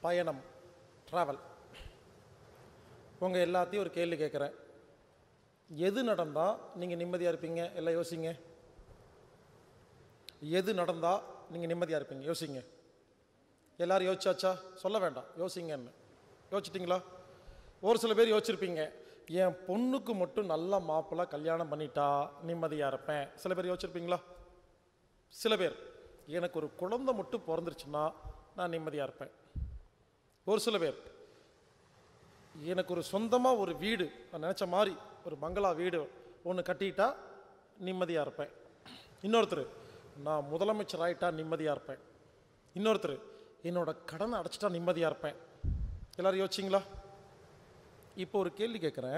பயணம் ட்ராவல் உங்கள் எல்லாத்தையும் ஒரு கேள்வி கேட்குறேன் எது நடந்தால் நீங்கள் நிம்மதியாக இருப்பீங்க எல்லாம் யோசிங்க எது நடந்தால் நீங்கள் நிம்மதியாக இருப்பீங்க யோசிங்க எல்லாரும் யோசிச்சாச்சா சொல்ல வேண்டாம் யோசிங்கன்னு யோசிச்சிட்டிங்களா ஒரு சில பேர் யோசிச்சிருப்பீங்க என் பொண்ணுக்கு மட்டும் நல்ல மாப்பிள்ளை கல்யாணம் பண்ணிட்டா நிம்மதியாக இருப்பேன் சில பேர் யோசிச்சிருப்பீங்களா சில பேர் எனக்கு ஒரு குழந்தை மட்டும் பிறந்துருச்சுன்னா நான் நிம்மதியாக இருப்பேன் ஒரு சில பேர் எனக்கு ஒரு சொந்தமாக ஒரு வீடு நான் நினச்ச மாதிரி ஒரு பங்களா வீடு ஒன்று கட்டிட்டா நிம்மதியாக இருப்பேன் இன்னொருத்தர் நான் முதலமைச்சர் ஆகிட்டா நிம்மதியாக இருப்பேன் இன்னொருத்தர் என்னோட கடனை அடைச்சிட்டா நிம்மதியாக இருப்பேன் எல்லாரும் யோசிச்சிங்களா இப்போ ஒரு கேள்வி கேட்குறேன்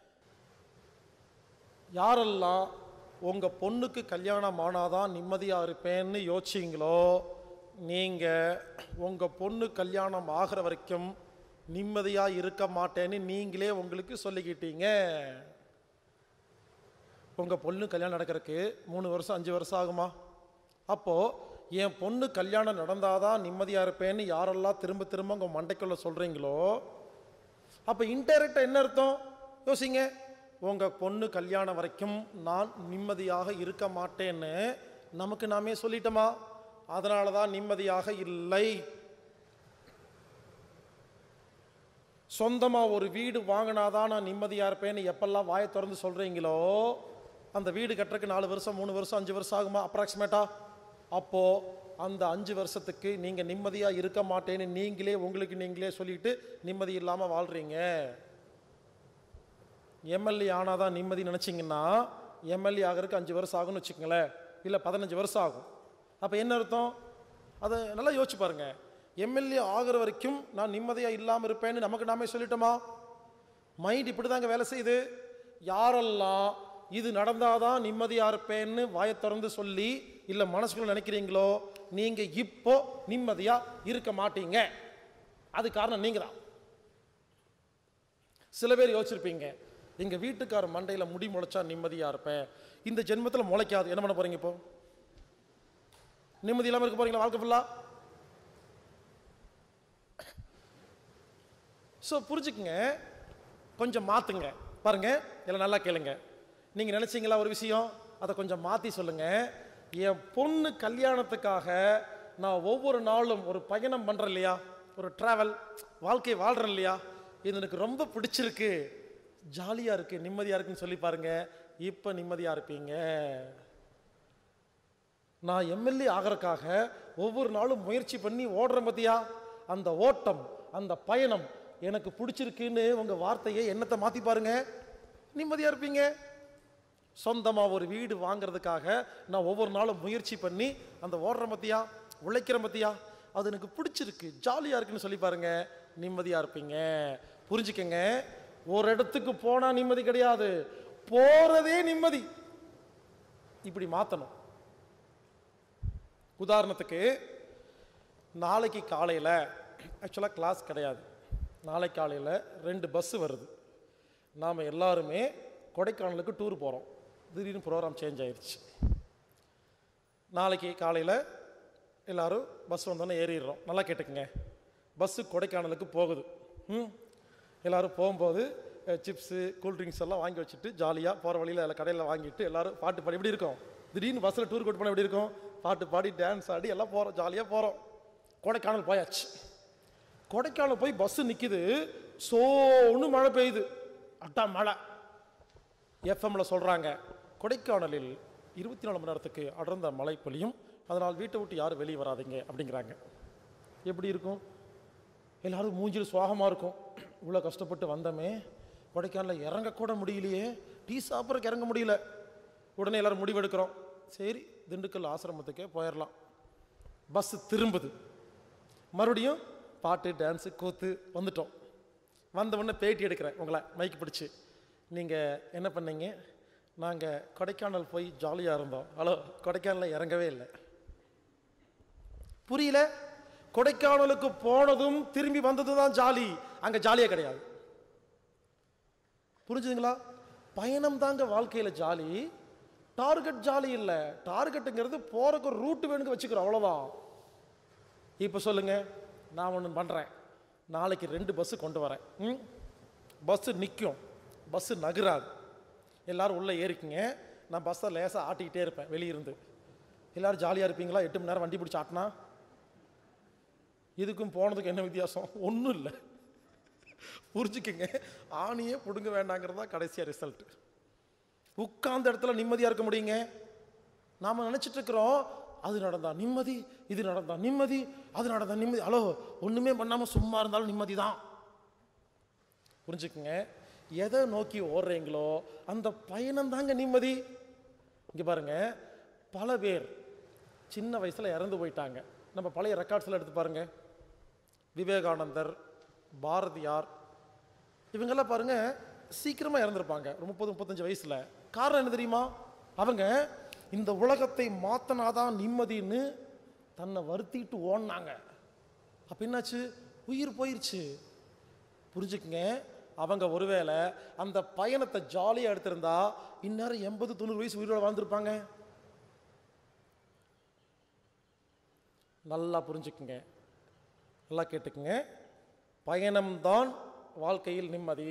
யாரெல்லாம் உங்கள் பொண்ணுக்கு கல்யாணம் ஆனாதான் நிம்மதியாக இருப்பேன்னு யோசிச்சிங்களோ நீங்கள் உங்கள் பொண்ணு கல்யாணம் ஆகிற வரைக்கும் நிம்மதியாக இருக்க மாட்டேன்னு நீங்களே உங்களுக்கு சொல்லிக்கிட்டீங்க உங்கள் பொண்ணு கல்யாணம் நடக்கிறதுக்கு மூணு வருஷம் அஞ்சு வருஷம் ஆகுமா அப்போது என் பொண்ணு கல்யாணம் நடந்தாதான் நிம்மதியாக இருப்பேன்னு யாரெல்லாம் திரும்ப திரும்ப உங்கள் மண்டைக்குள்ளே சொல்கிறீங்களோ அப்போ இன்டைரக்டாக என்ன அர்த்தம் யோசிங்க உங்கள் பொண்ணு கல்யாணம் வரைக்கும் நான் நிம்மதியாக இருக்க மாட்டேன்னு நமக்கு நாமே சொல்லிட்டோமா அதனால தான் நிம்மதியாக இல்லை சொந்தமாக ஒரு வீடு வாங்கினாதான் நான் நிம்மதியாக இருப்பேன்னு எப்பெல்லாம் வாயை திறந்து சொல்கிறீங்களோ அந்த வீடு கட்டுறதுக்கு நாலு வருஷம் மூணு வருஷம் அஞ்சு வருஷம் ஆகுமா அப்ராக்சிமேட்டா அப்போது அந்த அஞ்சு வருஷத்துக்கு நீங்கள் நிம்மதியாக இருக்க மாட்டேன்னு நீங்களே உங்களுக்கு நீங்களே சொல்லிட்டு நிம்மதி இல்லாமல் வாழ்கிறீங்க எம்எல்ஏ ஆனால் தான் நிம்மதி நினச்சிங்கன்னா எம்எல்ஏ ஆகிறதுக்கு அஞ்சு வருஷம் ஆகும்னு வச்சுக்கோங்களேன் இல்லை பதினஞ்சு வருஷம் ஆகும் அப்போ என்ன அர்த்தம் அதை நல்லா யோசிச்சு பாருங்க எம்எல்ஏ ஆகிற வரைக்கும் நான் நிம்மதியாக இல்லாமல் இருப்பேன்னு நமக்கு நாமே சொல்லிட்டோமா மைண்ட் இப்படி தாங்க வேலை செய்யுது யாரெல்லாம் இது நடந்தாதான் நிம்மதியாக இருப்பேன்னு வாயை திறந்து சொல்லி இல்லை மனசுக்குள்ள நினைக்கிறீங்களோ நீங்கள் இப்போ நிம்மதியாக இருக்க மாட்டீங்க அது காரணம் நீங்கள் தான் சில பேர் யோசிச்சிருப்பீங்க எங்கள் வீட்டுக்கார மண்டையில் முடி முளைச்சா நிம்மதியாக இருப்பேன் இந்த ஜென்மத்தில் முளைக்காது என்ன பண்ண போகிறீங்க இப்போ நிம்மதி இல்லாமல் இருக்க போகிறீங்களா வாழ்க்கை ஃபுல்லாக ஸோ புரிஞ்சுக்குங்க கொஞ்சம் மாற்றுங்க பாருங்க எல்லாம் நல்லா கேளுங்க நீங்கள் நினச்சிங்களா ஒரு விஷயம் அதை கொஞ்சம் மாற்றி சொல்லுங்கள் என் பொண்ணு கல்யாணத்துக்காக நான் ஒவ்வொரு நாளும் ஒரு பயணம் பண்ணுறேன் இல்லையா ஒரு ட்ராவல் வாழ்க்கை வாழ்கிறேன் இல்லையா இது எனக்கு ரொம்ப பிடிச்சிருக்கு ஜாலியாக இருக்குது நிம்மதியாக இருக்குன்னு சொல்லி பாருங்க இப்போ நிம்மதியாக இருப்பீங்க நான் எம்எல்ஏ ஆகிறதுக்காக ஒவ்வொரு நாளும் முயற்சி பண்ணி ஓடுறேன் பார்த்தியா அந்த ஓட்டம் அந்த பயணம் எனக்கு பிடிச்சிருக்குன்னு உங்கள் வார்த்தையை எண்ணத்தை மாற்றி பாருங்க நிம்மதியாக இருப்பீங்க சொந்தமாக ஒரு வீடு வாங்குறதுக்காக நான் ஒவ்வொரு நாளும் முயற்சி பண்ணி அந்த ஓடுற மத்தியா உழைக்கிற மத்தியா அது எனக்கு பிடிச்சிருக்கு ஜாலியாக இருக்குன்னு சொல்லி பாருங்க நிம்மதியாக இருப்பீங்க புரிஞ்சுக்கங்க ஒரு இடத்துக்கு போனால் நிம்மதி கிடையாது போகிறதே நிம்மதி இப்படி மாற்றணும் உதாரணத்துக்கு நாளைக்கு காலையில் ஆக்சுவலாக கிளாஸ் கிடையாது நாளை காலையில் ரெண்டு பஸ்ஸு வருது நாம் எல்லாருமே கொடைக்கானலுக்கு டூர் போகிறோம் திடீர்னு ப்ரோக்ராம் சேஞ்ச் ஆயிடுச்சு நாளைக்கு காலையில் எல்லாரும் பஸ் வந்தோன்னே ஏறிடுறோம் நல்லா கேட்டுக்குங்க பஸ்ஸு கொடைக்கானலுக்கு போகுது ம் எல்லோரும் போகும்போது சிப்ஸு கூல்ட்ரிங்க்ஸ் எல்லாம் வாங்கி வச்சுட்டு ஜாலியாக போகிற வழியில் அதில் கடையில் வாங்கிட்டு எல்லோரும் பாட்டு பாடி எப்படி இருக்கும் திடீர்னு பஸ்ஸில் டூர் கூட்டு போனால் எப்படி இருக்கும் பாட்டு பாடி டான்ஸ் ஆடி எல்லாம் போகிறோம் ஜாலியாக போகிறோம் கொடைக்கானல் போயாச்சு கொடைக்கானல் போய் பஸ்ஸு நிற்கிது சோன்னு மழை பெய்யுது அட்டா மழை எஃப்எம்மில் சொல்கிறாங்க கொடைக்கானலில் இருபத்தி நாலு மணி நேரத்துக்கு அடர்ந்த மழை பொழியும் அதனால் வீட்டை விட்டு யாரும் வெளியே வராதீங்க அப்படிங்கிறாங்க எப்படி இருக்கும் எல்லாரும் மூஞ்சில் சோகமாக இருக்கும் இவ்வளோ கஷ்டப்பட்டு வந்தோமே கொடைக்கானலில் இறங்கக்கூட முடியலையே டீ சாப்பிட்றதுக்கு இறங்க முடியல உடனே எல்லாரும் முடிவெடுக்கிறோம் சரி திண்டுக்கல் ஆசிரமத்துக்கே போயிடலாம் பஸ்ஸு திரும்புது மறுபடியும் பாட்டு டான்ஸு கூத்து வந்துட்டோம் வந்த உடனே பேட்டி எடுக்கிறேன் உங்களை மைக்கு பிடிச்சி நீங்கள் என்ன பண்ணீங்க நாங்கள் கொடைக்கானல் போய் ஜாலியாக இருந்தோம் ஹலோ கொடைக்கானலில் இறங்கவே இல்லை புரியல கொடைக்கானலுக்கு போனதும் திரும்பி வந்தது தான் ஜாலி அங்கே ஜாலியே கிடையாது புரிஞ்சுதுங்களா பயணம் தாங்க வாழ்க்கையில் ஜாலி டார்கெட் ஜாலி இல்லை டார்கெட்டுங்கிறது போகிறக்கு ஒரு ரூட் வேணுங்க வச்சுக்கிறோம் அவ்வளோதான் இப்போ சொல்லுங்க நான் ஒன்று பண்ணுறேன் நாளைக்கு ரெண்டு பஸ்ஸு கொண்டு வரேன் ம் பஸ்ஸு நிற்கும் பஸ்ஸு நகராது எல்லாரும் உள்ளே ஏறிக்குங்க நான் பஸ்ஸை லேசாக ஆட்டிக்கிட்டே இருப்பேன் வெளியிருந்து எல்லாரும் ஜாலியாக இருப்பீங்களா எட்டு மணி நேரம் வண்டி பிடிச்சி ஆட்டினா இதுக்கும் போனதுக்கு என்ன வித்தியாசம் ஒன்றும் இல்லை புரிஞ்சுக்கங்க ஆணியே பிடுங்க வேண்டாங்கிறது தான் கடைசியாக ரிசல்ட் உட்கார்ந்த இடத்துல நிம்மதியாக இருக்க முடியுங்க நாம் நினச்சிட்டு இருக்கிறோம் அது நடந்தா நிம்மதி இது நடந்தா நிம்மதி அது நடந்தா நிம்மதி ஹலோ ஒன்றுமே பண்ணாமல் சும்மா இருந்தாலும் நிம்மதி தான் புரிஞ்சுக்குங்க எதை நோக்கி ஓடுறீங்களோ அந்த பயணம் தாங்க நிம்மதி இங்கே பாருங்க பல பேர் சின்ன வயசில் இறந்து போயிட்டாங்க நம்ம பழைய ரெக்கார்ட்ஸில் எடுத்து பாருங்க விவேகானந்தர் பாரதியார் இவங்கெல்லாம் பாருங்க சீக்கிரமாக இறந்துருப்பாங்க ஒரு முப்பது முப்பத்தஞ்சு வயசில் காரணம் என்ன தெரியுமா அவங்க இந்த உலகத்தை மாத்தனாதான் நிம்மதின்னு தன்னை வருத்திட்டு ஓடினாங்க அப்போ என்னாச்சு உயிர் போயிருச்சு புரிஞ்சுக்குங்க அவங்க ஒருவேளை அந்த பயணத்தை ஜாலியாக எடுத்திருந்தா இந்நேரம் எண்பது தொண்ணூறு வயசு உயிரோட வாழ்ந்திருப்பாங்க நல்லா புரிஞ்சுக்குங்க நல்லா கேட்டுக்குங்க பயணம்தான் வாழ்க்கையில் நிம்மதி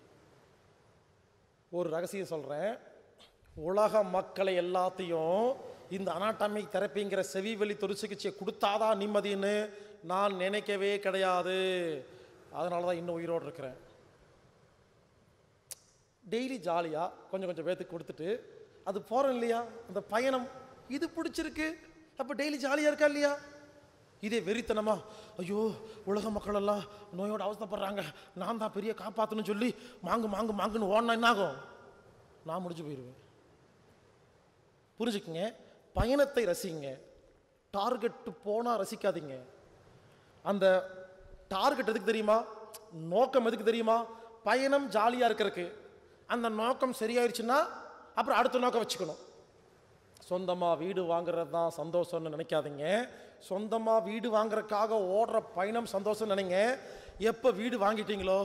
ஒரு ரகசியம் சொல்கிறேன் உலக மக்களை எல்லாத்தையும் இந்த அனாட்டமிக் தெரப்பிங்கிற செவி வழி தொடு சிகிச்சையை கொடுத்தாதான் நிம்மதின்னு நான் நினைக்கவே கிடையாது அதனால தான் இன்னும் உயிரோடு இருக்கிறேன் டெய்லி ஜாலியாக கொஞ்சம் கொஞ்சம் பேத்துக்கு கொடுத்துட்டு அது போகிறோம் இல்லையா அந்த பயணம் இது பிடிச்சிருக்கு அப்போ டெய்லி ஜாலியாக இருக்கா இல்லையா இதே வெறித்தனமா ஐயோ உலக மக்கள் எல்லாம் நோயோட அவஸ்தைப்படுறாங்க நான் தான் பெரிய காப்பாற்றணும்னு சொல்லி மாங்கு மாங்கு மாங்குன்னு ஓடினா என்ன ஆகும் நான் முடிஞ்சு போயிடுவேன் புரிஞ்சுக்குங்க பயணத்தை ரசிங்க டார்கெட்டு போனால் ரசிக்காதீங்க அந்த டார்கெட் எதுக்கு தெரியுமா நோக்கம் எதுக்கு தெரியுமா பயணம் ஜாலியாக இருக்கிறதுக்கு அந்த நோக்கம் சரியாயிருச்சுன்னா அப்புறம் அடுத்த நோக்கம் வச்சுக்கணும் சொந்தமாக வீடு வாங்குறது தான் சந்தோஷம்னு நினைக்காதீங்க சொந்தமாக வீடு வாங்குறதுக்காக ஓடுற பயணம் சந்தோஷம் நினைங்க எப்போ வீடு வாங்கிட்டீங்களோ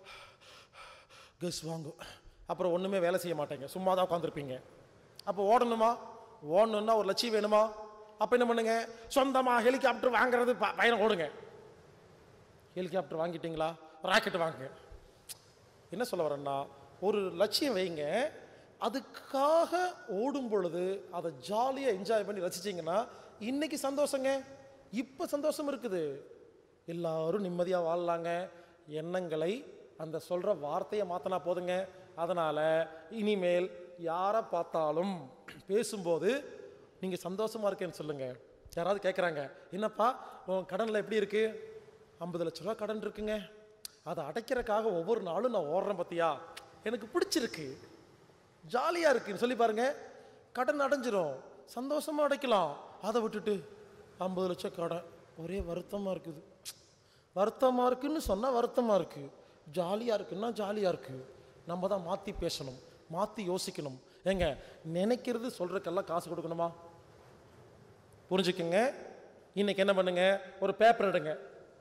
கெஸ் வாங்கும் அப்புறம் ஒன்றுமே வேலை செய்ய மாட்டேங்க சும்மா தான் உட்காந்துருப்பீங்க அப்போ ஓடணுமா ஓடணுன்னா ஒரு லட்சியம் வேணுமா அப்போ என்ன பண்ணுங்க சொந்தமாக ஹெலிகாப்டர் வாங்குறது ப- பயணம் ஓடுங்க ஹெலிகாப்டர் வாங்கிட்டீங்களா ராக்கெட் வாங்குங்க என்ன சொல்ல வரேன்னா ஒரு லட்சியம் வைங்க அதுக்காக ஓடும் பொழுது அதை ஜாலியாக என்ஜாய் பண்ணி ரசிச்சிங்கன்னா இன்னைக்கு சந்தோஷங்க இப்போ சந்தோஷம் இருக்குது எல்லாரும் நிம்மதியாக வாழலாங்க எண்ணங்களை அந்த சொல்கிற வார்த்தையை மாற்றினா போதுங்க அதனால் இனிமேல் யாரை பார்த்தாலும் பேசும்போது நீங்கள் சந்தோஷமாக இருக்கேன்னு சொல்லுங்கள் யாராவது கேட்குறாங்க என்னப்பா உன் கடனில் எப்படி இருக்குது ஐம்பது லட்ச ரூபா கடன் இருக்குங்க அதை அடைக்கிறதுக்காக ஒவ்வொரு நாளும் நான் ஓடுறேன் பார்த்தியா எனக்கு பிடிச்சிருக்கு ஜாலியாக இருக்குன்னு சொல்லி பாருங்க கடன் அடைஞ்சிரும் சந்தோஷமாக அடைக்கலாம் அதை விட்டுட்டு ஐம்பது லட்சம் கடன் ஒரே வருத்தமாக இருக்குது வருத்தமாக இருக்குன்னு சொன்னால் வருத்தமாக இருக்குது ஜாலியாக இருக்குன்னா ஜாலியாக இருக்குது நம்ம தான் மாற்றி பேசணும் மாற்றி யோசிக்கணும் ஏங்க நினைக்கிறது சொல்கிறதுக்கெல்லாம் காசு கொடுக்கணுமா புரிஞ்சுக்குங்க இன்னைக்கு என்ன பண்ணுங்க ஒரு பேப்பர் எடுங்க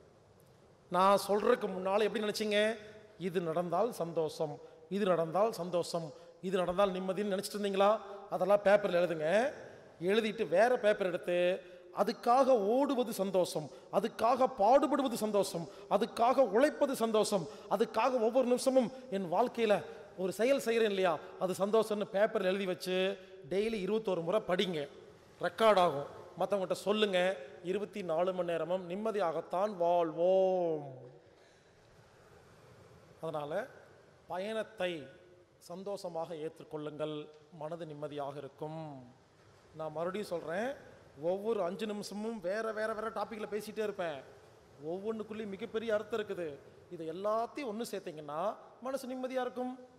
நான் சொல்றதுக்கு முன்னால் எப்படி நினைச்சீங்க இது நடந்தால் சந்தோஷம் இது நடந்தால் சந்தோஷம் இது நடந்தால் நிம்மதின்னு நினச்சிட்டு இருந்தீங்களா அதெல்லாம் பேப்பரில் எழுதுங்க எழுதிட்டு வேற பேப்பர் எடுத்து அதுக்காக ஓடுவது சந்தோஷம் அதுக்காக பாடுபடுவது சந்தோஷம் அதுக்காக உழைப்பது சந்தோஷம் அதுக்காக ஒவ்வொரு நிமிஷமும் என் வாழ்க்கையில் ஒரு செயல் செய்கிறேன் இல்லையா அது சந்தோஷம்னு பேப்பரில் எழுதி வச்சு டெய்லி இருபத்தோரு முறை படிங்க ரெக்கார்ட் ஆகும் மற்றவங்கள்ட்ட சொல்லுங்க இருபத்தி நாலு மணி நேரமும் நிம்மதியாகத்தான் வாழ்வோம் அதனால் பயணத்தை சந்தோஷமாக ஏற்றுக்கொள்ளுங்கள் மனது நிம்மதியாக இருக்கும் நான் மறுபடியும் சொல்கிறேன் ஒவ்வொரு அஞ்சு நிமிஷமும் வேற வேற வேற டாப்பிக்கில் பேசிகிட்டே இருப்பேன் ஒவ்வொன்றுக்குள்ளேயும் மிகப்பெரிய அர்த்தம் இருக்குது இதை எல்லாத்தையும் ஒன்று சேர்த்தீங்கன்னா மனசு நிம்மதியாக இருக்கும்